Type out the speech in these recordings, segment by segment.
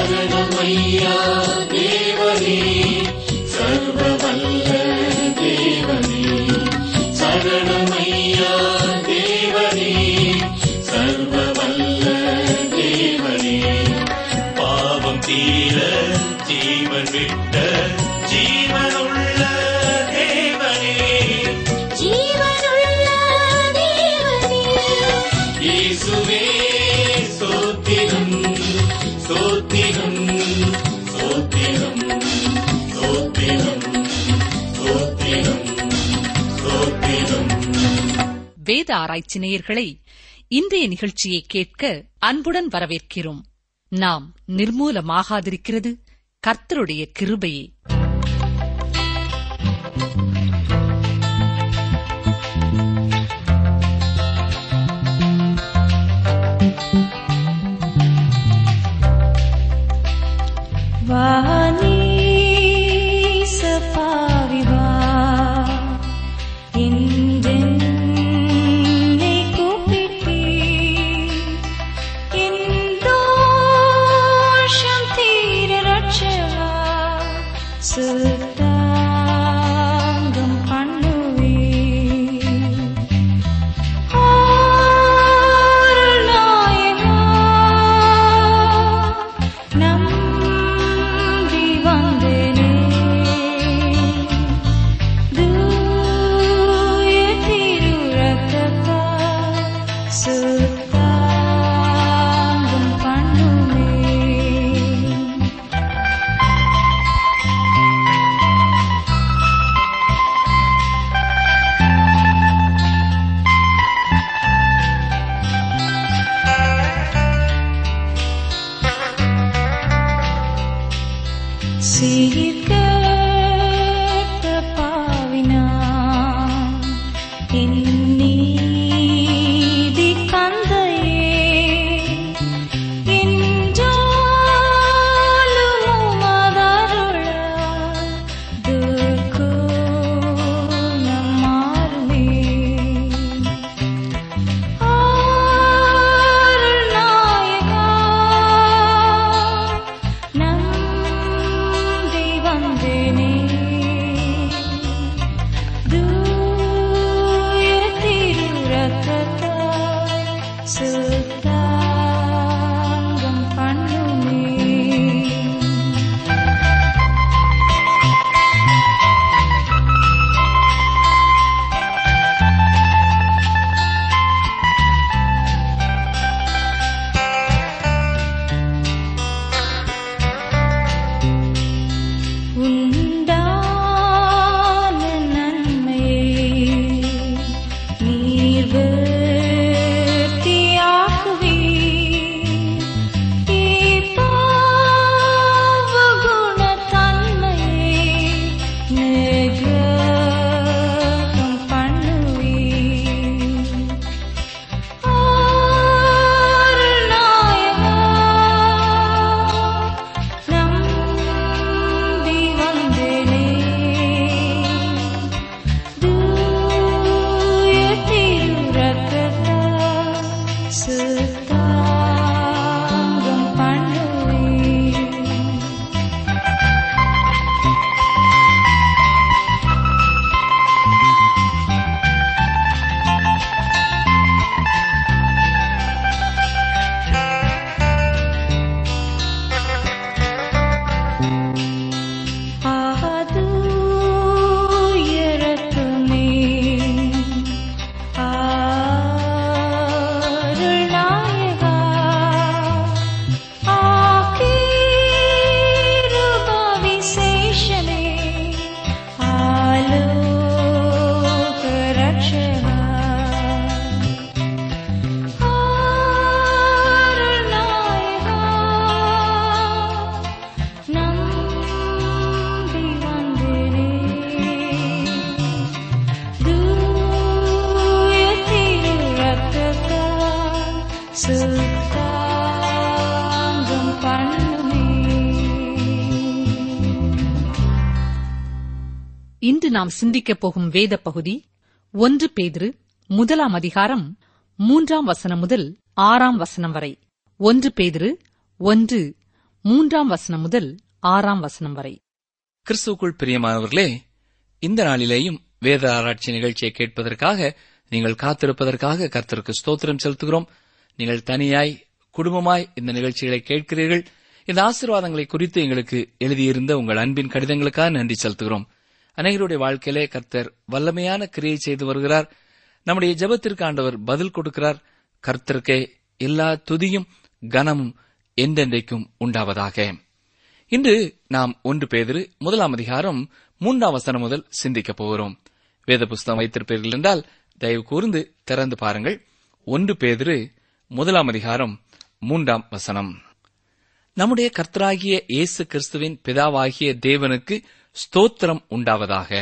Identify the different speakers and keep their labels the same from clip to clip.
Speaker 1: சரணமையா தேவனே சர்வவல்ல தேவனே சரணமையா தேவனே சர்வவல்ல தேவனே பாவம் தீர ஜீவன் விட்ட ஜீவனுள்ள தேவனே
Speaker 2: ஜீவனுள்ள தேவனே
Speaker 1: இயேசுவே ஸ்தோத்திரம் ஸ்தோத்திரம் ஸ்தோத்திரம் ஸ்தோத்திரம் ஸ்தோத்திரம் ஸ்தோத்திரம்
Speaker 3: வேத ஆராய்ச்சி நேயர்களை இன்றைய நிகழ்ச்சியை கேட்க அன்புடன் வரவேற்கிறோம் நாம் நிர்மூலமாகாதிருக்கிறது கர்த்தருடைய கிருபையே
Speaker 2: வானி சபாவிவா என்னை கூப்பிட்டீ என் தோஷம் தீர ரட்சகா சுத்தாங்கம் பண்ணுவே நம்பி வந்தேனே தூய திருரத்தத்தா சுத்தாங்கம் பண்ணுவே சீர்கெட்ட பாவினான் என் நீதி கந்தையே என்றாலும் உமதருள துர்க்குணம் மாறுமே நம்பி வந்தேனே தூய திருரத்தத்தா சுத்தாங்கம் பண்ணுமே உண்டான நன்மையை நீர் விருத்தியாக்குவீர். இப்பாவ குணத்தன்மையை நிகிரகம் பண்ணுவீர். நம்பி வந்தேனே தூய திருரத்தத்தா சுத்தாங்கம் பண்ணுவீர் ஆதுயரத்துமே அருள்நாயகா ஆகீருப விசேஷமே ஆலோக ரட்சகா அருள்நாயகா நம்பி வந்தேனே தூய திருரத்தத்தா சுத்தாங்கம் பண்ணுமே
Speaker 3: இன்று நாம் சிந்திக்கப் போகும் வேத பகுதி ஒன்று பேதுரு முதலாம் அதிகாரம் மூன்றாம் வசனம் முதல் ஆறாம் வசனம் வரை ஒன்று பேதுரு ஒன்று மூன்றாம் வசனம் முதல் ஆறாம் வசனம் வரை
Speaker 4: கிறிஸ்துவுக்குள் பிரியமானவர்களே இந்த நாளிலேயும் வேத ஆராய்ச்சி நிகழ்ச்சியை கேட்பதற்காக நீங்கள் காத்திருப்பதற்காக கர்த்தருக்கு ஸ்தோத்திரம் செலுத்துகிறோம் நீங்கள் தனியாய் குடும்பமாய் இந்த நிகழ்ச்சிகளை கேட்கிறீர்கள் இந்த ஆசீர்வாதங்களை குறித்து எங்களுக்கு எழுதியிருந்த உங்கள் அன்பின் கடிதங்களுக்காக நன்றி செலுத்துகிறோம் அனைவருடைய வாழ்க்கையிலே கர்த்தர் வல்லமையான கிரியை செய்து வருகிறார் நம்முடைய ஜெபத்திற்கு ஆண்டவர் பதில் கொடுக்கிறார் கர்த்தருக்கே எல்லா துதியும் கனமும் என்றென்றைக்கும் உண்டாவதாக இன்று நாம் ஒன்று பேதிரு முதலாம் அதிகாரம் மூன்றாம் வசனம் முதல் சிந்திக்கப் போகிறோம் வேத புஸ்தகம் வைத்திருப்பீர்கள் என்றால் தயவு கூர்ந்து திறந்து பாருங்கள் ஒன்று பேதிரு முதலாம் அதிகாரம் மூன்றாம் வசனம் நம்முடைய கர்த்தராகிய இயேசு கிறிஸ்துவின் பிதாவாகிய தேவனுக்கு ஸ்தோத்திரம் உண்டாவதாக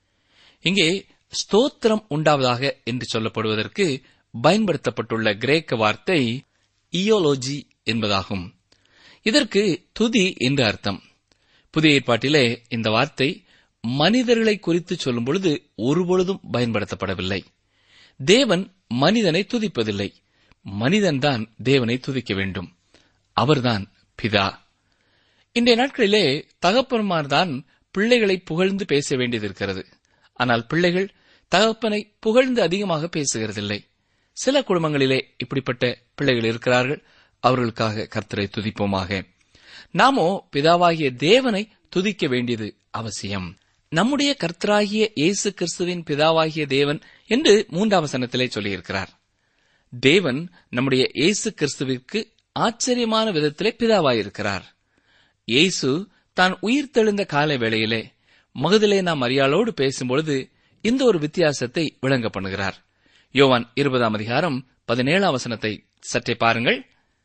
Speaker 4: இங்கே ஸ்தோத்திரம் உண்டாவதாக என்று சொல்லப்படுவதற்கு பயன்படுத்தப்பட்டுள்ள கிரேக்க வார்த்தை இயோலோஜி என்பதாகும் இதற்கு துதி என்று அர்த்தம் புதிய ஏற்பாட்டிலே இந்த வார்த்தை மனிதர்களை குறித்து சொல்லும் பொழுது ஒருபொழுதும் பயன்படுத்தப்படவில்லை தேவன் மனிதனை துதிப்பதில்லை மனிதன்தான் தேவனை துதிக்க வேண்டும் அவர்தான் பிதா இன்றைய நாட்களிலே தகப்பன்மார்தான் பிள்ளைகளை புகழ்ந்து பேச வேண்டியது இருக்கிறது ஆனால் பிள்ளைகள் தகப்பனை புகழ்ந்து அதிகமாக பேசுகிறதில்லை சில குடும்பங்களிலே இப்படிப்பட்ட பிள்ளைகள் இருக்கிறார்கள் அவர்களுக்காக கர்த்தரை துதிப்போமாக நாமோ பிதாவாகிய தேவனை துதிக்க வேண்டியது அவசியம் நம்முடைய கர்த்தராகிய இயேசு கிறிஸ்துவின் பிதாவாகிய தேவன் என்று மூன்றாம் வசனத்திலே சொல்லியிருக்கிறார் தேவன் நம்முடைய இயேசு கிறிஸ்துவிற்கு ஆச்சரியமான விதத்திலே பிதாவாயிருக்கிறார் இயேசு தான் உயிர் தெழுந்த கால வேளையிலே மகதிலே நாம் மரியாளோடு பேசும்பொழுது இந்த ஒரு வித்தியாசத்தை விளங்க பண்ணுகிறார் யோவான் இருபதாம் அதிகாரம் பதினேழாம் வசனத்தை சற்றே பாருங்கள்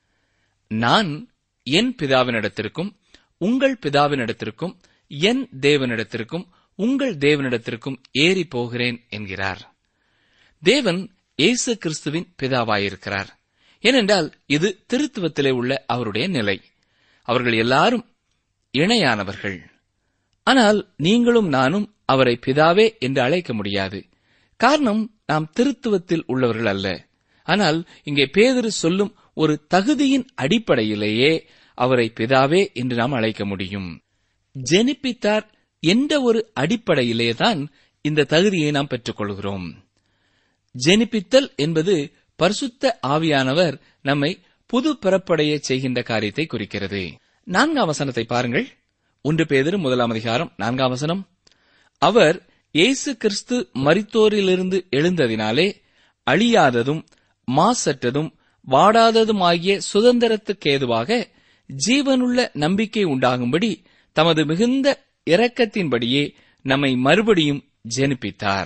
Speaker 4: நான் என் பிதாவினிடத்திற்கும் உங்கள் பிதாவினிடத்திற்கும் என் தேவனிடத்திற்கும் உங்கள் தேவனிடத்திற்கும் ஏறி போகிறேன் என்கிறார் தேவன் இயேசு கிறிஸ்துவின் பிதாவாயிருக்கிறார் ஏனென்றால் இது திருத்துவத்திலே உள்ள அவருடைய நிலை அவர்கள் எல்லாரும் இணையானவர்கள் ஆனால் நீங்களும் நானும் அவரை பிதாவே என்று அழைக்க முடியாது காரணம் நாம் திருத்துவத்தில் உள்ளவர்கள் அல்ல ஆனால் இங்கே பேதரு சொல்லும் ஒரு தகுதியின் அடிப்படையிலேயே அவரை பிதாவே என்று நாம் அழைக்க முடியும் ஜெனிப்பித்தார் என்ற ஒரு அடிப்படையிலே தான் இந்த தகுதியை நாம் பெற்றுக்கொள்கிறோம் ஜெனிப்பித்தல் என்பது பரிசுத்த ஆவியானவர் நம்மை புது பிறப்படைய செய்கின்ற காரியத்தை குறிக்கிறது நான்காம் வசனத்தை பாருங்கள் ஒன்று பேதரு முதலாம் அதிகாரம் நான்காம் வசனம் அவர் இயேசு கிறிஸ்து மரித்தோரிலிருந்து எழுந்ததினாலே அழியாததும் மாசற்றதும் வாடாததுமாகிய சுதந்திரத்துக்கேதுவாக ஜீவனுள்ள நம்பிக்கை உண்டாகும்படி தமது மிகுந்த இரக்கத்தின்படியே நம்மை மறுபடியும் ஜெனிப்பித்தார்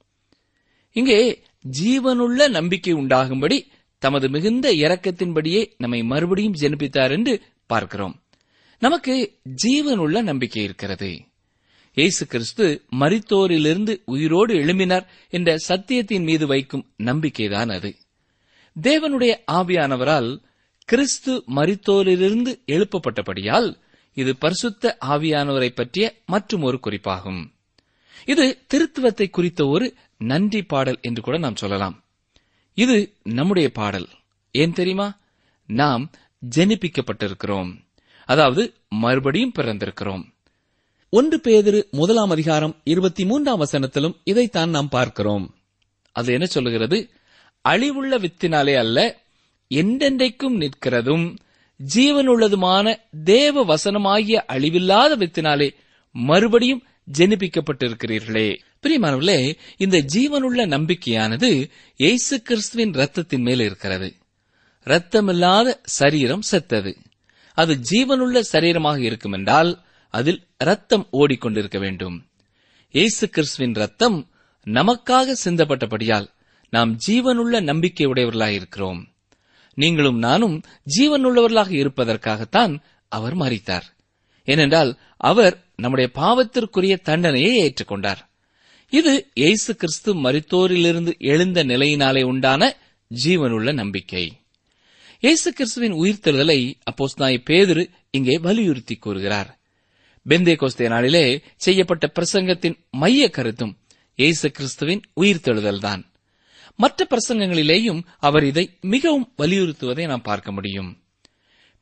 Speaker 4: இங்கே ஜீவனுள்ள நம்பிக்கை உண்டாகும்படி தமது மிகுந்த இரக்கத்தின்படியே நம்மை மறுபடியும் ஜெனிப்பித்தார் என்று பார்க்கிறோம் நமக்கு ஜீவனுள்ள நம்பிக்கை இருக்கிறது இயேசு கிறிஸ்து மரித்தோரிலிருந்து உயிரோடு எழும்பினார் என்ற சத்தியத்தின் மீது வைக்கும் நம்பிக்கைதான் அது தேவனுடைய ஆவியானவரால் கிறிஸ்து மரித்தோரிலிருந்து எழுப்பப்பட்டபடியால் இது பரிசுத்த ஆவியானவரை பற்றிய மற்றும் ஒரு குறிப்பாகும் இது திருத்துவத்தை குறித்த ஒரு நன்றி பாடல் என்று கூட நாம் சொல்லலாம் இது நம்முடைய பாடல் ஏன் தெரியுமா நாம் ஜெனிப்பிக்கப்பட்டிருக்கிறோம் அதாவது மறுபடியும் பிறந்திருக்கிறோம் ஒன்று பேதிரு முதலாம் அதிகாரம் இருபத்தி மூன்றாம் வசனத்திலும் இதைத்தான் நாம் பார்க்கிறோம் அது என்ன சொல்லுகிறது அழிவுள்ள வித்தினாலே அல்ல என்றென்றைக்கும் நிற்கிறதும் ஜீவனுள்ளதுமான தேவ வசனமாகிய அழிவில்லாத வித்தினாலே மறுபடியும் ஜெனிப்பிக்கப்பட்டிருக்கிறீர்களே பிரியமானவர்களே இந்த ஜீவனுள்ள நம்பிக்கையானது இயேசு கிறிஸ்துவின் ரத்தத்தின் மேல் இருக்கிறது ரத்தமில்லாத சரீரம் செத்தது அது ஜீவனுள்ள சரீரமாக இருக்கும் என்றால் அதில் ரத்தம் ஓடிக்கொண்டிருக்க வேண்டும் இயேசு கிறிஸ்துவின் ரத்தம் நமக்காக சிந்தப்பட்டபடியால் நாம் ஜீவனுள்ள நம்பிக்கை உடையவர்களாயிருக்கிறோம் நீங்களும் நானும் ஜீவனுள்ளவர்களாக இருப்பதற்காகத்தான் அவர் மறித்தார் ஏனென்றால் அவர் நம்முடைய பாவத்திற்குரிய தண்டனையை ஏற்றுக்கொண்டார் இது இயேசு கிறிஸ்து மரித்தோரிலிருந்து எழுந்த நிலையினாலே உண்டான ஜீவனுள்ள நம்பிக்கை இயேசு கிறிஸ்துவின் உயிர்த்தெழுதலை அப்போஸ்தாய் பேதுரு இங்கே வலியுறுத்தி கூறுகிறார் பெந்தே கோஸ்தே நாளிலே செய்யப்பட்ட பிரசங்கத்தின் மைய கருத்தும் இயேசு கிறிஸ்துவின் உயிர்த்தெழுதல்தான் மற்ற பிரசங்கங்களிலேயும் அவர் இதை மிகவும் வலியுறுத்துவதை நாம் பார்க்க முடியும்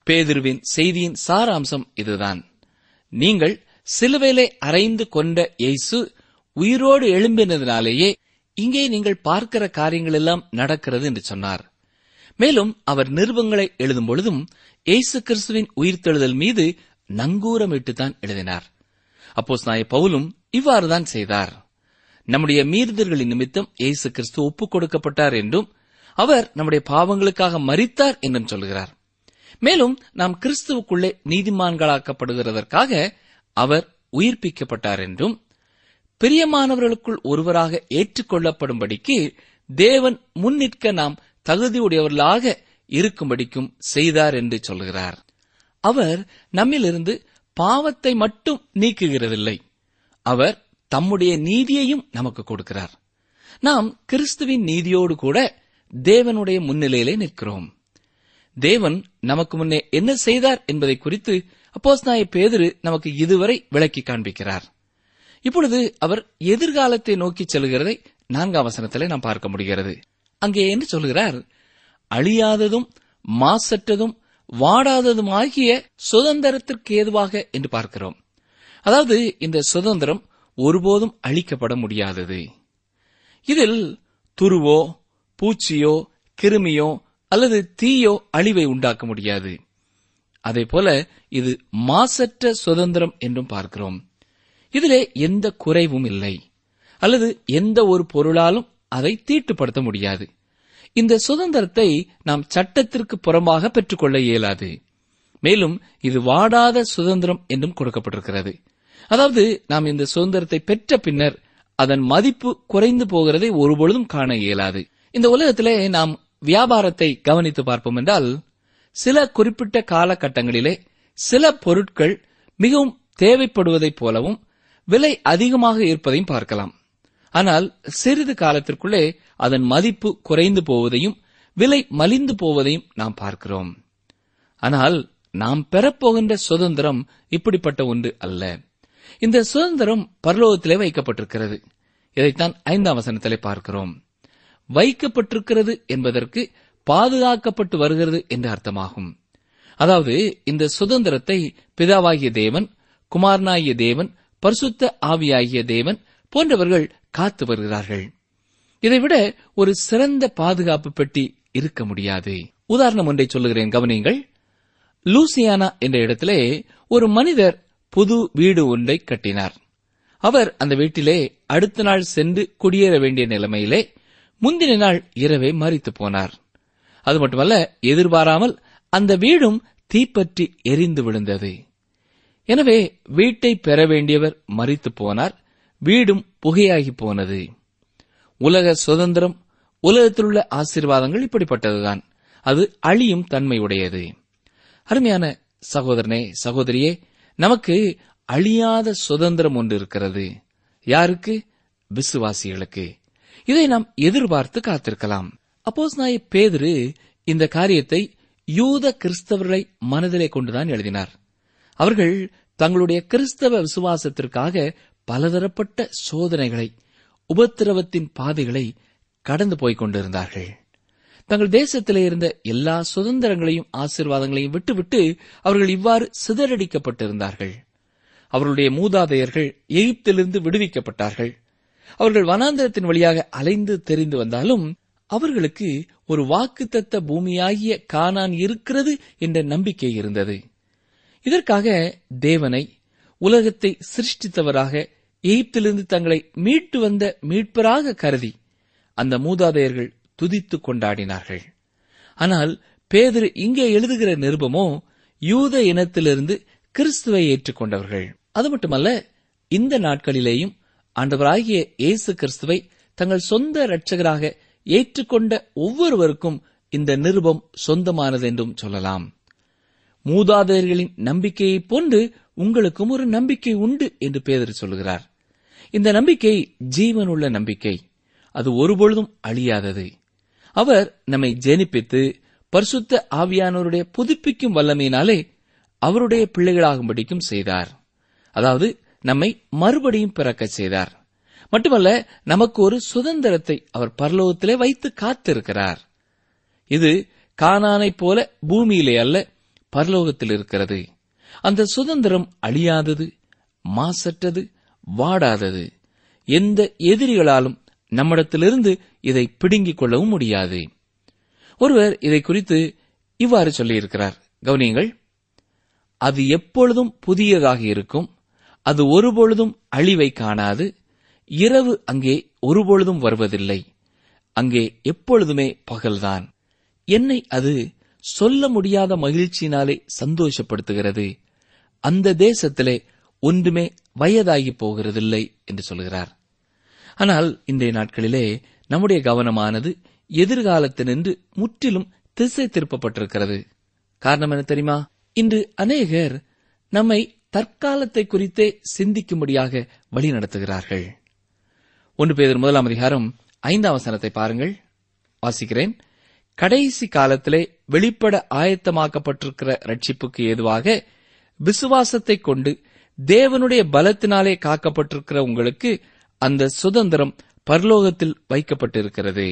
Speaker 4: பேதுருவின் செய்தியின் சாராம்சம் இதுதான் நீங்கள் சிலுவையிலே அறைந்து கொண்ட இயேசு உயிரோடு எழும்பினதினாலேயே இங்கே நீங்கள் பார்க்கிற காரியங்கள் எல்லாம் நடக்கிறது என்று சொன்னார் மேலும் அவர் நிருபங்களை எழுதும் பொழுதும் இயேசு கிறிஸ்துவின் உயிர்த்தெழுதல் மீது நங்கூரமிட்டுத்தான் எழுதினார் அப்போஸ் நாய பவுலும் இவ்வாறுதான் செய்தார் நம்முடைய மீறுதல்களின் நிமித்தம் இயேசு கிறிஸ்து ஒப்புக் கொடுக்கப்பட்டார் என்றும் அவர் நம்முடைய பாவங்களுக்காக மரித்தார் என்றும் சொல்கிறார் மேலும் நாம் கிறிஸ்துவுக்குள்ளே நீதிமான்களாக்கப்படுகிறதற்காக அவர் உயிர்ப்பிக்கப்பட்டார் என்றும் பிரியமானவர்களுக்குள் ஒருவராக ஏற்றுக்கொள்ளப்படும்படிக்கு தேவன் முன்னிற்க நாம் தகுதியுடையவர்களாக இருக்கும்படிக்கும் செய்தார் என்று சொல்கிறார் அவர் நம்மிலிருந்து பாவத்தை மட்டும் நீக்குகிறதில்லை அவர் தம்முடைய நீதியையும் நமக்கு கொடுக்கிறார் நாம் கிறிஸ்துவின் நீதியோடு கூட தேவனுடைய முன்னிலையிலே நிற்கிறோம் தேவன் நமக்கு முன்னே என்ன செய்தார் என்பதை குறித்து அப்போஸ்நாய பேதுரு நமக்கு இதுவரை விளக்கி காண்பிக்கிறார் இப்பொழுது அவர் எதிர்காலத்தை நோக்கி செல்கிறதை நான்காம் வசனத்திலே நாம் பார்க்க முடிகிறது அங்கே என்ன சொல்கிறார் அழியாததும் மாசற்றதும் வாடாததுமாகிய சுதந்திரத்திற்கு ஏதுவாக என்று பார்க்கிறோம் அதாவது இந்த சுதந்திரம் ஒருபோதும் அழிக்கப்பட முடியாதது இதில் துருவோ பூச்சியோ கிருமியோ அல்லது தீயோ அழிவை உண்டாக்க முடியாது அதேபோல இது மாசற்ற சுதந்திரம் என்றும் பார்க்கிறோம் இதிலே எந்த குறைவும் இல்லை அல்லது எந்த ஒரு பொருளாலும் அதை தீட்டுப்படுத்த முடியாது இந்த சுதந்திரத்தை நாம் சட்டத்திற்கு புறம்பாக பெற்றுக்கொள்ள இயலாது மேலும் இது வாடாத சுதந்திரம் என்றும் கொடுக்கப்பட்டிருக்கிறது அதாவது நாம் இந்த சுதந்திரத்தை பெற்ற பின்னர் அதன் மதிப்பு குறைந்து போகிறதை ஒருபொழுதும் காண இயலாது இந்த உலகத்திலே நாம் வியாபாரத்தை கவனித்து பார்ப்போம் என்றால் சில குறிப்பிட்ட காலகட்டங்களிலே சில பொருட்கள் மிகவும் தேவைப்படுவதைப் போலவும் விலை அதிகமாக இருப்பதையும் பார்க்கலாம் ஆனால் சிறிது காலத்திற்குள்ளே அதன் மதிப்பு குறைந்து போவதையும் விலை மலிந்து போவதையும் நாம் பார்க்கிறோம் ஆனால் நாம் பெறப்போகின்ற சுதந்திரம் இப்படிப்பட்ட ஒன்று அல்ல இந்த சுதந்திரம் பரலோகத்திலே வைக்கப்பட்டிருக்கிறது இதைத்தான் ஐந்தாம் வசனத்திலே பார்க்கிறோம் வைக்கப்பட்டிருக்கிறது என்பதற்கு பாதுகாக்கப்பட்டு வருகிறது என்று அர்த்தமாகும் அதாவது இந்த சுதந்திரத்தை பிதாவாகிய தேவன் குமாரனாகிய தேவன் பரிசுத்த ஆவியாகிய தேவன் போன்றவர்கள் காத்து வருகிறார்கள் இதைவிட ஒரு சிறந்த பாதுகாப்பு பெட்டி இருக்க முடியாது உதாரணம் ஒன்றை சொல்லுகிறேன் கவனியுங்கள் லூசியானா என்ற இடத்திலே ஒரு மனிதர் புது வீடு ஒன்றை கட்டினார் அவர் அந்த வீட்டிலே அடுத்த நாள் சென்று குடியேற வேண்டிய நிலைமையிலே முந்தின நாள் இரவே மறித்து போனார் அது மட்டுமல்ல எதிர்பாராமல் அந்த வீடும் தீப்பற்றி எரிந்து விழுந்தது எனவே வீட்டை பெற வேண்டியவர் மறித்து போனார் வீடும் புகையாகி போனது உலக சுதந்திரம் உலகத்திலுள்ள ஆசீர்வாதங்கள் இப்படிப்பட்டதுதான் அது அழியும் தன்மையுடையது அருமையான சகோதரனே சகோதரியே நமக்கு அழியாத சுதந்திரம் ஒன்று இருக்கிறது யாருக்கு விசுவாசிகளுக்கு இதை நாம் எதிர்பார்த்து காத்திருக்கலாம் அப்போஸ் நாய பேதுரு இந்த காரியத்தை யூத கிறிஸ்தவர்களை மனதிலே கொண்டுதான் எழுதினார் அவர்கள் தங்களுடைய கிறிஸ்தவ விசுவாசத்திற்காக பலதரப்பட்ட சோதனைகளை உபத்திரவத்தின் பாதைகளை கடந்து போய்க் கொண்டிருந்தார்கள் தங்கள் தேசத்திலே இருந்த எல்லா சுதந்திரங்களையும் ஆசீர்வாதங்களையும் விட்டுவிட்டு அவர்கள் இவ்வாறு சிதறடிக்கப்பட்டிருந்தார்கள் அவர்களுடைய மூதாதையர்கள் எகிப்திலிருந்து விடுவிக்கப்பட்டார்கள் அவர்கள் வனாந்தரத்தின் வழியாக அலைந்து தெரிந்து வந்தாலும் அவர்களுக்கு ஒரு வாக்குத்தத்த பூமியாகிய கானான் இருக்கிறது என்ற நம்பிக்கை இருந்தது இதற்காக தேவனை உலகத்தை சிருஷ்டித்தவராக எகிப்திலிருந்து தங்களை மீட்டு வந்த மீட்பராக கருதி அந்த மூதாதையர்கள் துதித்து கொண்டாடினார்கள் ஆனால் பேதர் இங்கே எழுதுகிற நிருபமோ யூத இனத்திலிருந்து கிறிஸ்துவை ஏற்றுக்கொண்டவர்கள் அது மட்டுமல்ல இந்த நாட்களிலேயும் ஆண்டவராகிய இயேசு கிறிஸ்துவை தங்கள் சொந்த இரட்சகராக ஏற்றுக்கொண்ட ஒவ்வொருவருக்கும் இந்த நிருபம் சொந்தமானது என்றும் சொல்லலாம் மூதாதையர்களின் நம்பிக்கையைப் போன்று உங்களுக்கும் ஒரு நம்பிக்கை உண்டு என்று பேதர் சொல்கிறார் இந்த நம்பிக்கை ஜீவனுள்ள நம்பிக்கை அது ஒருபொழுதும் அழியாதது அவர் நம்மை ஜெனிப்பித்து பரிசுத்த ஆவியானவருடைய புதுப்பிக்கும் வல்லமையினாலே அவருடைய பிள்ளைகளாகும்படிக்கும் செய்தார் அதாவது நம்மை மறுபடியும் பிறக்கச் செய்தார் மட்டுமல்ல நமக்கு ஒரு சுதந்திரத்தை அவர் பரலோகத்திலே வைத்து காத்திருக்கிறார் இது கானானைப் போல பூமியிலே அல்ல பரலோகத்தில் இருக்கிறது அந்த சுதந்திரம் அழியாதது மாசற்றது வாடாதது எந்த எதிரிகளாலும் நம்மிடத்திலிருந்து இதை பிடுங்கிக் கொள்ளவும் முடியாது ஒருவர் இதை குறித்து இவ்வாறு சொல்லியிருக்கிறார் கவனியுங்கள் அது எப்பொழுதும் புதியதாக இருக்கும் அது ஒருபொழுதும் அழிவை காணாது இரவு அங்கே ஒருபொழுதும் வருவதில்லை அங்கே எப்பொழுதுமே பகல்தான் என்னை அது சொல்ல முடியாத மகிழ்ச்சியினாலே சந்தோஷப்படுத்துகிறது அந்த தேசத்திலே ஒன்றுமே வயதாகி போகிறதில்லை என்று சொல்கிறார் ஆனால் இன்றைய நாட்களிலே நம்முடைய கவனமானது எதிர்காலத்தினின்று முற்றிலும் திசை திருப்பப்பட்டிருக்கிறது காரணம் என்ன தெரியுமா இன்று அநேகர் நம்மை தற்காலத்தை குறித்தே சிந்திக்கும்படியாக வழி நடத்துகிறார்கள் ஒன்று பேதர் முதலாம் அதிகாரம் ஐந்தாம் வசனத்தை பாருங்கள் வாசிக்கிறேன் கடைசி காலத்திலே வெளிப்பட ஆயத்தமாக்கப்பட்டிருக்கிற ரட்சிப்புக்கு ஏதுவாக விசுவாசத்தை கொண்டு தேவனுடைய பலத்தினாலே காக்கப்பட்டிருக்கிற உங்களுக்கு அந்த சுதந்திரம் பரலோகத்தில் வைக்கப்பட்டிருக்கிறது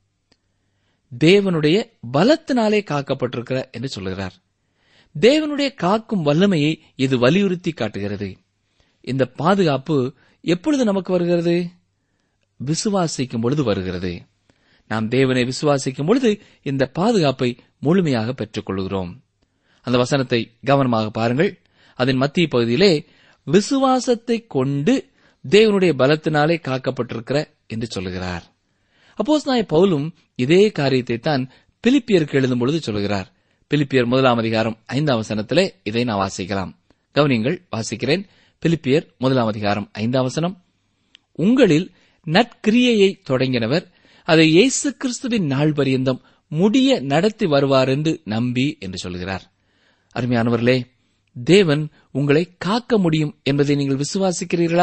Speaker 4: தேவனுடைய பலத்தினாலே காக்கப்பட்டிருக்கிற என்று சொல்கிறார் தேவனுடைய காக்கும் வல்லமையை இது வலியுறுத்தி காட்டுகிறது இந்த பாதுகாப்பு எப்பொழுது நமக்கு வருகிறது விசுவாசிக்கும் பொழுது வருகிறது நாம் தேவனை விசுவாசிக்கும் பொழுது இந்த பாதுகாப்பை முழுமையாக பெற்றுக் கொள்கிறோம் அந்த வசனத்தை கவனமாக பாருங்கள் அதன் மத்திய பகுதியிலே விசுவாசத்தை கொண்டு தேவனுடைய பலத்தினாலே காக்கப்பட்டிருக்கிற என்று சொல்லுகிறார் அப்போஸ் நாய் பவுலும் இதே காரியத்தை தான் பிலிப்பியருக்கு எழுதும் பொழுது சொல்கிறார் பிலிப்பியர் முதலாம் அதிகாரம் ஐந்தாம் வசனத்திலே இதை நான் வாசிக்கலாம் கவனியங்கள் வாசிக்கிறேன் பிலிப்பியர் முதலாம் அதிகாரம் ஐந்தாம் வசனம் உங்களில் நற்கிரியையை தொடங்கினவர் அதை இயேசு கிறிஸ்துவின் நாள் பரியந்தம் முடிய நடத்தி வருவார் என்று நம்பி என்று சொல்கிறார் அருமையானவர்களே தேவன் உங்களை காக்க முடியும் என்பதை நீங்கள் விசுவாசிக்கிறீர்களா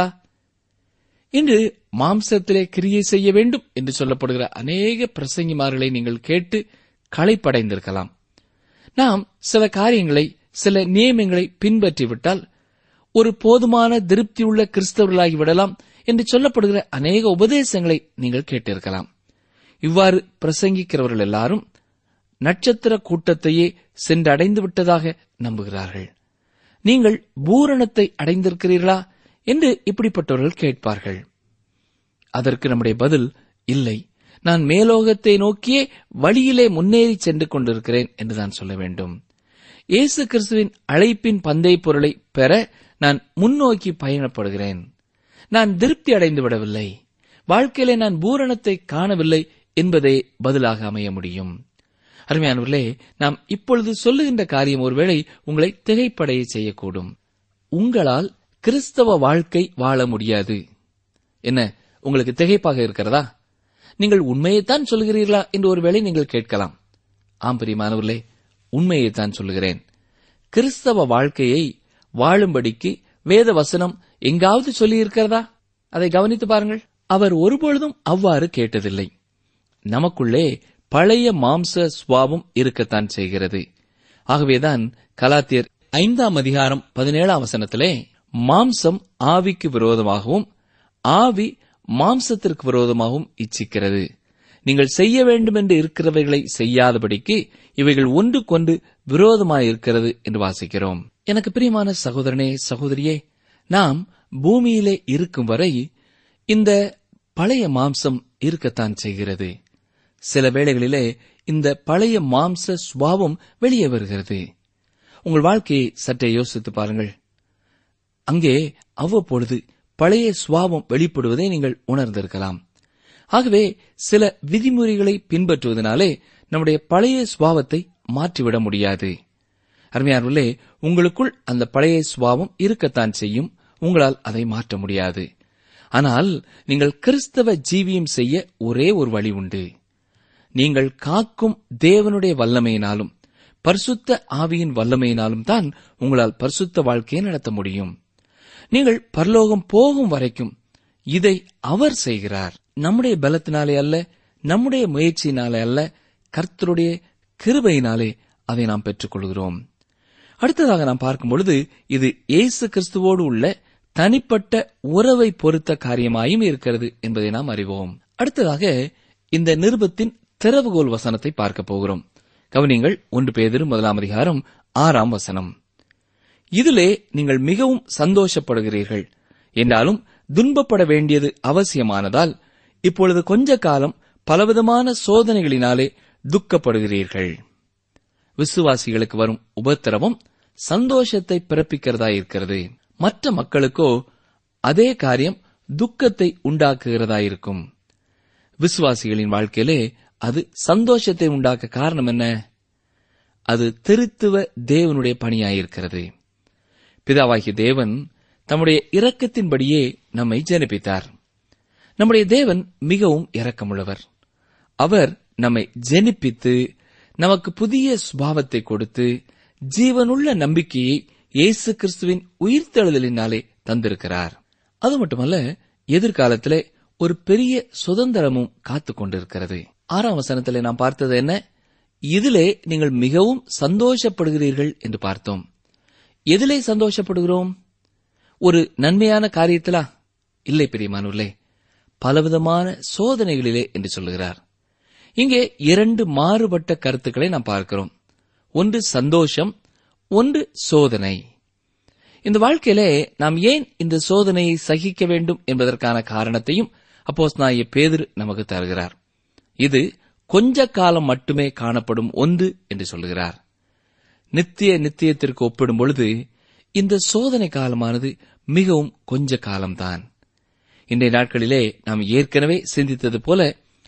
Speaker 4: இன்று மாம்சத்திலே கிரியை செய்ய வேண்டும் என்று சொல்லப்படுகிற அநேக பிரசங்கிமார்களை நீங்கள் கேட்டு களைப்படைந்திருக்கலாம் நாம் சில காரியங்களை சில நியமங்களை பின்பற்றிவிட்டால் ஒரு போதுமான திருப்தியுள்ள கிறிஸ்தவர்களாகி விடலாம் என்று சொல்லப்படுகிற அநேக உபதேசங்களை நீங்கள் கேட்டிருக்கலாம் இவ்வாறு பிரசங்கிக்கிறவர்கள் எல்லாரும் நட்சத்திர கூட்டத்தையே சென்று அடைந்து விட்டதாக நம்புகிறார்கள் நீங்கள் பூரணத்தை அடைந்திருக்கிறீர்களா என்று இப்படிப்பட்டவர்கள் கேட்பார்கள் அதற்கு நம்முடைய பதில் இல்லை நான் மேலோகத்தை நோக்கியே வழியிலே முன்னேறி சென்று கொண்டிருக்கிறேன் என்று நான் சொல்ல வேண்டும் இயேசு கிறிஸ்துவின் அழைப்பின் பந்தை பொருளை பெற நான் முன்னோக்கி பயணப்படுகிறேன் நான் திருப்தி அடைந்து விடவில்லை வாழ்க்கையிலே நான் பூரணத்தை காணவில்லை என்பதே பதிலாக அமைய முடியும் அருமையானவர்களே நாம் இப்பொழுது சொல்லுகின்ற காரியம் ஒருவேளை உங்களை திகைப்படைய செய்யக்கூடும் உங்களால் கிறிஸ்தவ வாழ்க்கை வாழ முடியாது என்ன உங்களுக்கு திகைப்பாக இருக்கிறதா நீங்கள் உண்மையைத்தான் சொல்கிறீர்களா என்று ஒருவேளை நீங்கள் கேட்கலாம் ஆம் பிரியமானவர்களே உண்மையைத்தான் சொல்லுகிறேன் கிறிஸ்தவ வாழ்க்கையை வாழும்படிக்கு வேத வசனம் எங்காவது சொல்லியிருக்கிறதா அதை கவனித்து பாருங்கள் அவர் ஒருபொழுதும் அவ்வாறு கேட்டதில்லை நமக்குள்ளே பழைய மாம்ச சுவாபம் இருக்கத்தான் செய்கிறது ஆகவேதான் கலாத்தியர் ஐந்தாம் அதிகாரம் பதினேழாம் வசனத்திலே மாம்சம் ஆவிக்கு விரோதமாகவும் ஆவி மாம்சத்திற்கு விரோதமாகவும் இச்சிக்கிறது நீங்கள் செய்ய வேண்டும் என்று இருக்கிறவைகளை செய்யாதபடிக்கு இவைகள் ஒன்றுக்கொன்று விரோதமாயிருக்கிறது என்று வாசிக்கிறோம் எனக்கு பிரியமான சகோதரனே சகோதரியே நாம் பூமியிலே இருக்கும் வரை இந்த பழைய மாம்சம் இருக்கத்தான் செய்கிறது சில வேளைகளிலே இந்த பழைய மாம்ச சுவாவம் வெளியே வருகிறது உங்கள் வாழ்க்கையை சற்றே யோசித்து பாருங்கள் அங்கே அவ்வப்பொழுது பழைய சுவாவம் வெளிப்படுவதை நீங்கள் உணர்ந்திருக்கலாம் ஆகவே சில விதிமுறைகளை பின்பற்றுவதனாலே நம்முடைய பழைய சுவாவத்தை மாற்றிவிட முடியாது அருமையானவர்களே உங்களுக்குள் அந்த பழைய சுவாவம் இருக்கத்தான் செய்யும் உங்களால் அதை மாற்ற முடியாது ஆனால் நீங்கள் கிறிஸ்தவ ஜீவியம் செய்ய ஒரே ஒரு வழி உண்டு நீங்கள் காக்கும் தேவனுடைய வல்லமையினாலும் பரிசுத்த ஆவியின் வல்லமையினாலும் தான் உங்களால் பரிசுத்த வாழ்க்கையை நடத்த முடியும் நீங்கள் பரலோகம் போகும் வரைக்கும் இதை அவர் செய்கிறார் நம்முடைய பலத்தினாலே அல்ல நம்முடைய முயற்சியினாலே அல்ல கர்த்தருடைய கிருபையினாலே அதை நாம் பெற்றுக்கொள்கிறோம் அடுத்ததாக நாம் பார்க்கும் பொழுது இது இயேசு கிறிஸ்துவோடு உள்ள தனிப்பட்ட உறவை பொறுத்த காரியமாயும் இருக்கிறது என்பதை நாம் அறிவோம் அடுத்ததாக இந்த நிருபத்தின் திறவுகோல் வசனத்தை பார்க்க போகிறோம் கவனிங்கள் ஒன்று பேதிரு முதலாம் அதிகாரம் ஆறாம் வசனம் இதிலே நீங்கள் மிகவும் சந்தோஷப்படுகிறீர்கள் என்றாலும் துன்பப்பட வேண்டியது அவசியமானதால் இப்பொழுது கொஞ்ச காலம் பலவிதமான சோதனைகளினாலே துக்கப்படுகிறீர்கள் விசுவாசிகளுக்கு வரும் உபத்திரவம் சந்தோஷத்தை பிறப்பிக்கிறதா இருக்கிறது மற்ற மக்களுக்கோ அதே காரியம் துக்கத்தை உண்டாக்குகிறதா இருக்கும் விசுவாசிகளின் வாழ்க்கையிலே அது சந்தோஷத்தை உண்டாக்க காரணம் என்ன அது திருத்துவ தேவனுடைய பணியாயிருக்கிறது பிதாவாகிய தேவன் தம்முடைய இரக்கத்தின்படியே நம்மை ஜெனிப்பித்தார் நம்முடைய தேவன் மிகவும் இரக்கமுள்ளவர் அவர் நம்மை ஜெனிப்பித்து நமக்கு புதிய சுபாவத்தை கொடுத்து ஜீவனுள்ள நம்பிக்கையை இயேசு கிறிஸ்துவின் உயிர்த்தெழுதலினாலே தந்திருக்கிறார் அது மட்டுமல்ல எதிர்காலத்திலே ஒரு பெரிய சுதந்திரமும் காத்துக் கொண்டிருக்கிறது ஆறாம் வசனத்திலே நாம் பார்த்தது என்ன இதிலே நீங்கள் மிகவும் சந்தோஷப்படுகிறீர்கள் என்று பார்த்தோம் எதிலே சந்தோஷப்படுகிறோம் ஒரு நன்மையான காரியத்திலா இல்லை பிரியமானவர்களே பலவிதமான சோதனைகளிலே என்று சொல்லுகிறார் இங்கே இரண்டு மாறுபட்ட கருத்துக்களை நாம் பார்க்கிறோம் ஒன்று சந்தோஷம் ஒன்று சோதனை இந்த வாழ்க்கையிலே நாம் ஏன் இந்த சோதனையை சகிக்க வேண்டும் என்பதற்கான காரணத்தையும் அப்போஸ் நாய பேதிரு நமக்கு தருகிறார் இது கொஞ்ச காலம் மட்டுமே காணப்படும் ஒன்று என்று சொல்லுகிறார் நித்திய நித்தியத்திற்கு ஒப்பிடும் பொழுது இந்த சோதனை காலமானது மிகவும் கொஞ்ச காலம்தான் இன்றைய நாட்களிலே நாம் ஏற்கனவே சிந்தித்தது போல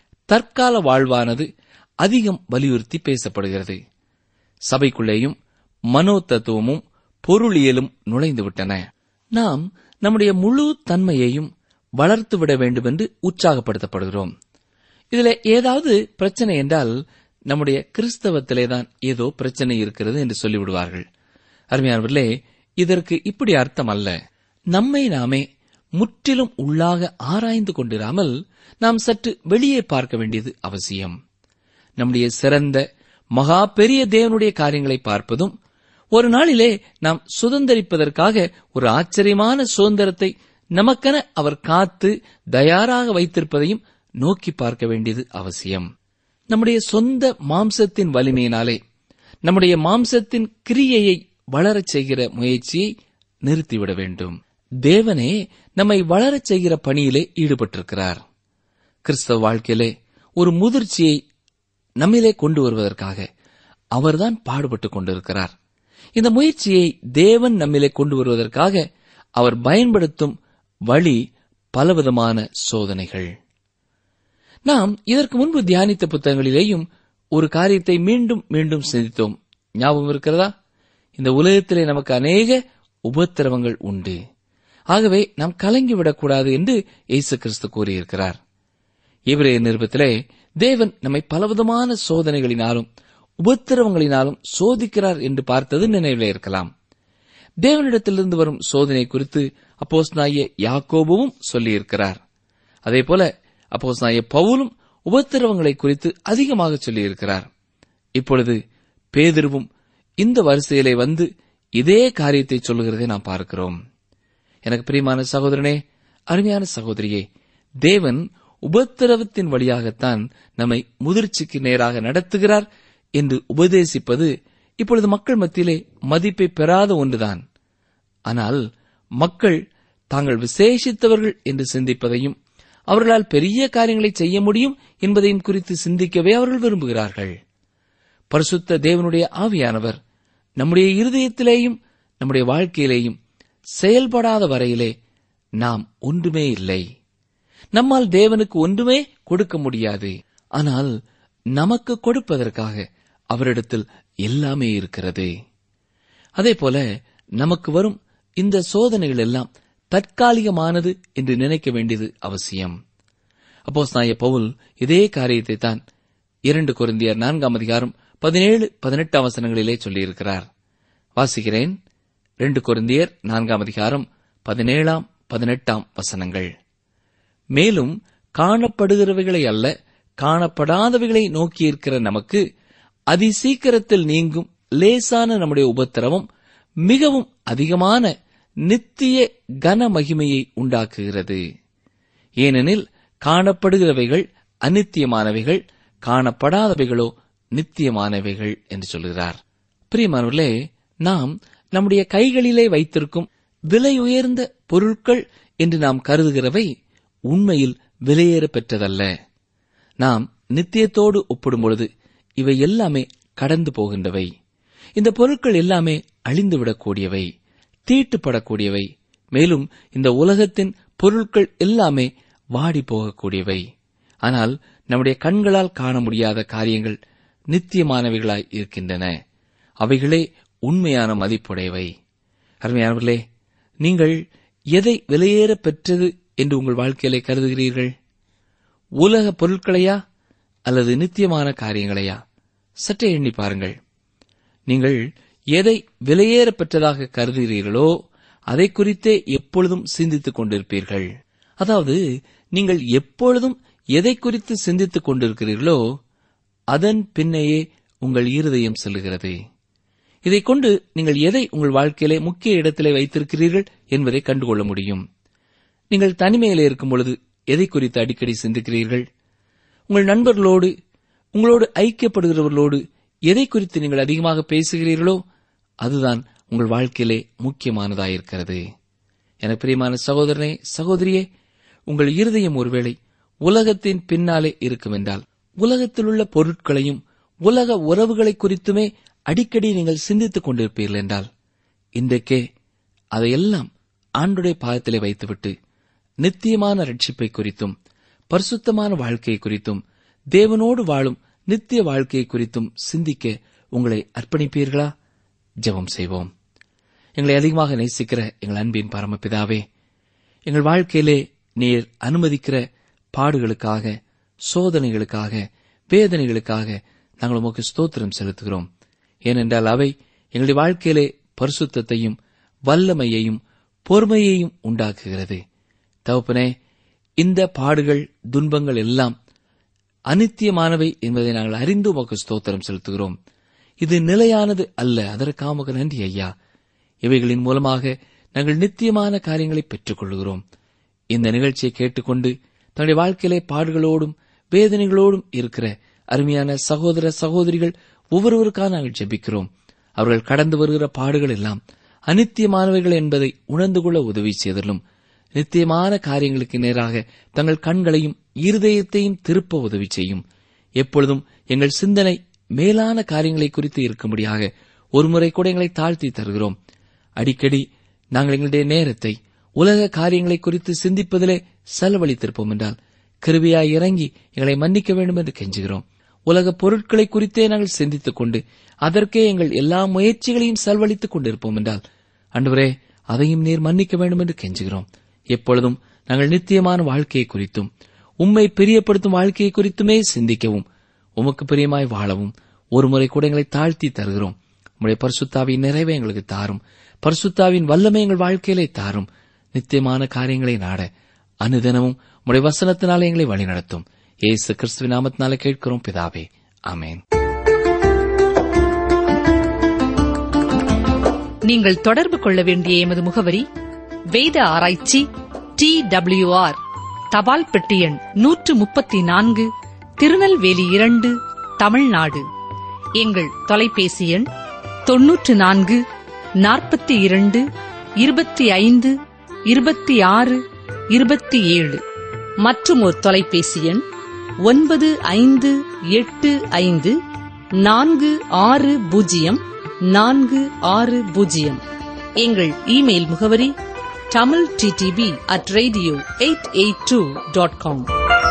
Speaker 4: தற்கால வாழ்வானது அதிகம் வலியுறுத்தி பேசப்படுகிறது சபைக்குள்ளேயும் மனோ தத்துவமும் பொருளியலும் நுழைந்துவிட்டன நாம் நம்முடைய முழு தன்மையையும் வளர்த்துவிட வேண்டும் என்று உற்சாகப்படுத்தப்படுகிறோம் இதில் ஏதாவது பிரச்சனை என்றால் நம்முடைய கிறிஸ்தவத்திலேதான் ஏதோ பிரச்சனை இருக்கிறது என்று சொல்லிவிடுவார்கள் அருமையானவர்களே இதற்கு இப்படி அர்த்தம் அல்ல நம்மை நாமே முற்றிலும் உள்ளாக ஆராய்ந்து கொண்டிராமல் நாம் சற்று வெளியே பார்க்க வேண்டியது அவசியம் நம்முடைய சிறந்த மகா பெரிய தேவனுடைய காரியங்களை பார்ப்பதும் ஒரு நாளிலே நாம் சுதந்திரிப்பதற்காக ஒரு ஆச்சரியமான சுதந்திரத்தை நமக்கென அவர் காத்து தயாராக வைத்திருப்பதையும் நோக்கி பார்க்க வேண்டியது அவசியம் நம்முடைய சொந்த மாம்சத்தின் வலிமையினாலே நம்முடைய மாம்சத்தின் கிரியையை வளரச் செய்கிற முயற்சியை நிறுத்திவிட வேண்டும் தேவனே நம்மை வளரச் செய்கிற பணியிலே ஈடுபட்டிருக்கிறார் கிறிஸ்தவ வாழ்க்கையிலே ஒரு முதிர்ச்சியை நம்மிலே கொண்டு வருவதற்காக அவர்தான் பாடுபட்டுக் கொண்டிருக்கிறார் இந்த முயற்சியை தேவன் நம்மிலே கொண்டு வருவதற்காக அவர் பயன்படுத்தும் வழி பலவிதமான சோதனைகள் நாம் இதற்கு முன்பு தியானித்த புத்தகங்களிலேயும் ஒரு காரியத்தை மீண்டும் மீண்டும் சிந்தித்தோம் ஞாபகம் இருக்கிறதா இந்த உலகத்திலே நமக்கு அநேக உபத்திரவங்கள் உண்டு ஆகவே நாம் கலங்கிவிடக்கூடாது என்று இயேசு கிறிஸ்து கூறியிருக்கிறார் இவரே நிருபத்திலே தேவன் நம்மை பலவிதமான சோதனைகளினாலும் உபத்திரவங்களினாலும் சோதிக்கிறார் என்று பார்த்தது நினைவிலே இருக்கலாம் தேவனிடத்திலிருந்து வரும் சோதனை குறித்து அப்போஸ் நாய யாக்கோபுவும் சொல்லியிருக்கிறார் அதே போல அப்போஸ் நாய பவுலும் உபத்திரவங்களை குறித்து அதிகமாக சொல்லியிருக்கிறார் இப்பொழுது பேதிருவும் இந்த வரிசையிலே வந்து இதே காரியத்தை சொல்லுகிறதை நாம் பார்க்கிறோம் எனக்கு பிரியமான சகோதரனே அருமையான சகோதரியே தேவன் உபத்திரவத்தின் வழியாகத்தான் நம்மை முதிர்ச்சிக்கு நேராக நடத்துகிறார் என்று உபதேசிப்பது இப்பொழுது மக்கள் மத்தியிலே மதிப்பை பெறாத ஒன்றுதான் ஆனால் மக்கள் தாங்கள் விசேஷித்தவர்கள் என்று சிந்திப்பதையும் அவர்களால் பெரிய காரியங்களை செய்ய முடியும் என்பதையும் குறித்து சிந்திக்கவே அவர்கள் விரும்புகிறார்கள் பரிசுத்த தேவனுடைய ஆவியானவர் நம்முடைய இருதயத்திலேயும் நம்முடைய வாழ்க்கையிலேயும் செயல்படாத வரையிலே நாம் ஒன்றுமே இல்லை நம்மால் தேவனுக்கு ஒன்றுமே கொடுக்க முடியாது ஆனால் நமக்கு கொடுப்பதற்காக அவரிடத்தில் எல்லாமே இருக்கிறது அதே போல நமக்கு வரும் இந்த சோதனைகள் எல்லாம் தற்காலிகமானது என்று நினைக்க வேண்டியது அவசியம் அப்போஸ் நாய பவுல் இதே காரியத்தை தான் இரண்டு குருந்தியர் நான்காம் அதிகாரம் பதினேழு பதினெட்டாம் வசனங்களிலே சொல்லியிருக்கிறார் வாசிக்கிறேன் ரெண்டு குருந்தியர் நான்காம் அதிகாரம் பதினேழாம் பதினெட்டாம் வசனங்கள் மேலும் காணப்படுகிறவைகளை அல்ல காணப்படாதவைகளை நோக்கியிருக்கிற நமக்கு அதிசீக்கிரத்தில் நீங்கும் லேசான நம்முடைய உபத்திரவம் மிகவும் அதிகமான நித்திய கன மகிமையை உண்டாக்குகிறது ஏனெனில் காணப்படுகிறவைகள் அநித்தியமானவைகள் காணப்படாதவைகளோ நித்தியமானவைகள் என்று சொல்கிறார் பிரியமானவர்களே நாம் நம்முடைய கைகளிலே வைத்திருக்கும் விலை உயர்ந்த பொருட்கள் என்று நாம் கருதுகிறவை உண்மையில் விலையேற பெற்றதல்ல நாம் நித்தியத்தோடு ஒப்பிடும்பொழுது இவை எல்லாமே கடந்து போகின்றவை இந்த பொருட்கள் எல்லாமே அழிந்துவிடக்கூடியவை தீட்டுப்படக்கூடியவை மேலும் இந்த உலகத்தின் பொருட்கள் எல்லாமே வாடி போகக்கூடியவை ஆனால் நம்முடைய கண்களால் காண முடியாத காரியங்கள் நித்தியமானவைகளாய் இருக்கின்றன அவைகளே உண்மையான மதிப்புடையவை அருமையானவர்களே நீங்கள் எதை விலையேற பெற்றது என்று உங்கள் வாழ்க்கையிலே கருதுகிறீர்கள் உலக பொருட்களையா அல்லது நித்தியமான காரியங்களையா சற்றே எண்ணி பாருங்கள் நீங்கள் எதை விலையேற பெற்றதாக கருதுகிறீர்களோ அதை குறித்தே எப்பொழுதும் சிந்தித்துக் கொண்டிருப்பீர்கள் அதாவது நீங்கள் எப்பொழுதும் எதை குறித்து சிந்தித்துக் கொண்டிருக்கிறீர்களோ அதன் பின்னையே உங்கள் இருதயம் செல்லுகிறது இதைக் கொண்டு நீங்கள் எதை உங்கள் வாழ்க்கையிலே முக்கிய இடத்திலே வைத்திருக்கிறீர்கள் என்பதை கண்டுகொள்ள முடியும் நீங்கள் தனிமையிலே இருக்கும் பொழுது எதை குறித்து அடிக்கடி சிந்திக்கிறீர்கள் உங்கள் நண்பர்களோடு உங்களோடு ஐக்கியப்படுகிறவர்களோடு எதை குறித்து நீங்கள் அதிகமாக பேசுகிறீர்களோ அதுதான் உங்கள் வாழ்க்கையிலே முக்கியமானதாயிருக்கிறது என பிரியமான சகோதரனே சகோதரியே உங்கள் இருதயம் ஒருவேளை உலகத்தின் பின்னாலே இருக்கும் என்றால் உலகத்திலுள்ள பொருட்களையும் உலக உறவுகளை குறித்துமே அடிக்கடி நீங்கள் சிந்தித்துக் கொண்டிருப்பீர்கள் என்றால் இன்றைக்கே அதையெல்லாம் ஆண்டுடைய பாதத்திலே வைத்துவிட்டு நித்தியமான ரட்சிப்பை குறித்தும் பரிசுத்தமான வாழ்க்கை குறித்தும் தேவனோடு வாழும் நித்திய வாழ்க்கை குறித்தும் சிந்திக்க உங்களை அர்ப்பணிப்பீர்களா ஜெபம் செய்வோம் எங்களை அதிகமாக நேசிக்கிற எங்கள் அன்பின் பரமபிதாவே எங்கள் வாழ்க்கையிலே நீர் அனுமதிக்கிற பாடுகளுக்காக சோதனைகளுக்காக வேதனைகளுக்காக நாங்கள் உமக்கு ஸ்தோத்திரம் செலுத்துகிறோம் ஏனென்றால் அவை எங்களுடைய வாழ்க்கையிலே பரிசுத்தத்தையும் வல்லமையையும் பொறுமையையும் உண்டாக்குகிறது தகப்பனே இந்த பாடுகள் துன்பங்கள் எல்லாம் அனித்தியமானவை என்பதை நாங்கள் அறிந்து உமக்கு ஸ்தோத்திரம் செலுத்துகிறோம் இது நிலையானது அல்ல அதற்காக உமக்கு நன்றி ஐயா இவைகளின் மூலமாக நாங்கள் நித்தியமான காரியங்களை பெற்றுக் கொள்கிறோம் இந்த நிகழ்ச்சியை கேட்டுக்கொண்டு தன்னுடைய வாழ்க்கையிலே பாடுகளோடும் வேதனைகளோடும் இருக்கிற அருமையான சகோதர சகோதரிகள் ஒவ்வொருவருக்காக நாங்கள் ஜெபிக்கிறோம் அவர்கள் கடந்து வருகிற பாடுகள் எல்லாம் அனித்தியமானவைகள் என்பதை உணர்ந்து கொள்ள உதவி செய்தலும் நித்தியமான காரியங்களுக்கு நேராக தங்கள் கண்களையும் இருதயத்தையும் திருப்ப உதவி செய்யும் எப்பொழுதும் எங்கள் சிந்தனை மேலான காரியங்களை குறித்து இருக்கும்படியாக ஒருமுறை கூட எங்களை தாழ்த்தி தருகிறோம் அடிக்கடி நாங்கள் எங்களுடைய நேரத்தை உலக காரியங்களை குறித்து சிந்திப்பதிலே செலவழித்திருப்போம் என்றால் கிருபியாய் இறங்கி எங்களை மன்னிக்க வேண்டும் என்று கெஞ்சுகிறோம் உலக பொருட்களை குறித்தே நாங்கள் சிந்தித்துக் கொண்டு அதற்கே எங்கள் எல்லா முயற்சிகளையும் செலவழித்துக் கொண்டிருப்போம் என்றால் அன்றுவரே அதையும் நீர் மன்னிக்க வேண்டும் என்று கெஞ்சுகிறோம் எப்பொழுதும் நாங்கள் நித்தியமான வாழ்க்கையை குறித்தும் உம்மை பிரியப்படுத்தும் வாழ்க்கையை குறித்துமே சிந்திக்கவும் உமக்கு பிரியமாய் வாழவும் ஒருமுறை கூட எங்களை தாழ்த்தி தருகிறோம் உம்முடைய பரிசுத்தாவின் நிறைவை எங்களுக்கு தாரும் பரிசுத்தாவின் வல்லமை எங்கள் வாழ்க்கையிலே தாரும் நித்தியமான காரியங்களை நாட அனுதினமும் உம்முடைய வசனத்தினாலே எங்களை வழிநடத்தும் ஏசு கிறிஸ்துவின் நாமத்தினாலே கேட்கிறோம் பிதாவே ஆமென்
Speaker 3: நீங்கள் தொடர்பு கொள்ள வேண்டிய எமது முகவரி வேத ஆராய்ச்சி டி ஆர் தபால் பெட்டி எண் நூற்று முப்பத்தி நான்கு திருநெல்வேலி இரண்டு தமிழ்நாடு எங்கள் தொலைபேசி எண் தொன்னூற்று நான்கு நாற்பத்தி இரண்டு இருபத்தி ஐந்து இருபத்தி ஆறு இருபத்தி ஏழு மற்றும் ஒரு தொலைபேசி எண் ஒன்பது ஐந்து எட்டு ஐந்து நான்கு ஆறு பூஜ்ஜியம் நான்கு ஆறு பூஜ்ஜியம் எங்கள் இமெயில் முகவரி Tamil DTP at radio eight eight two dot com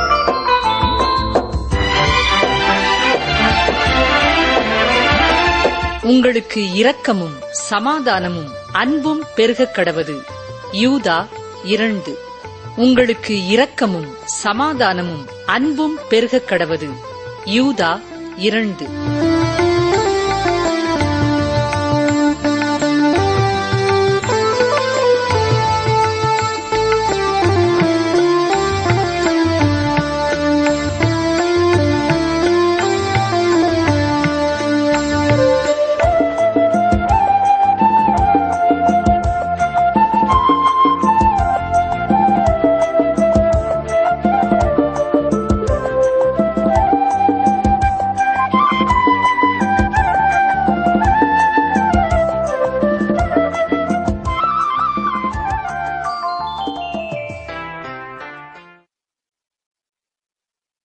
Speaker 3: உங்களுக்கு இரக்கமும் சமாதானமும் அன்பும் பெருகக் கடவது யூதா இரண்டு உங்களுக்கு இரக்கமும் சமாதானமும் அன்பும் பெருகக் கடவது யூதா இரண்டு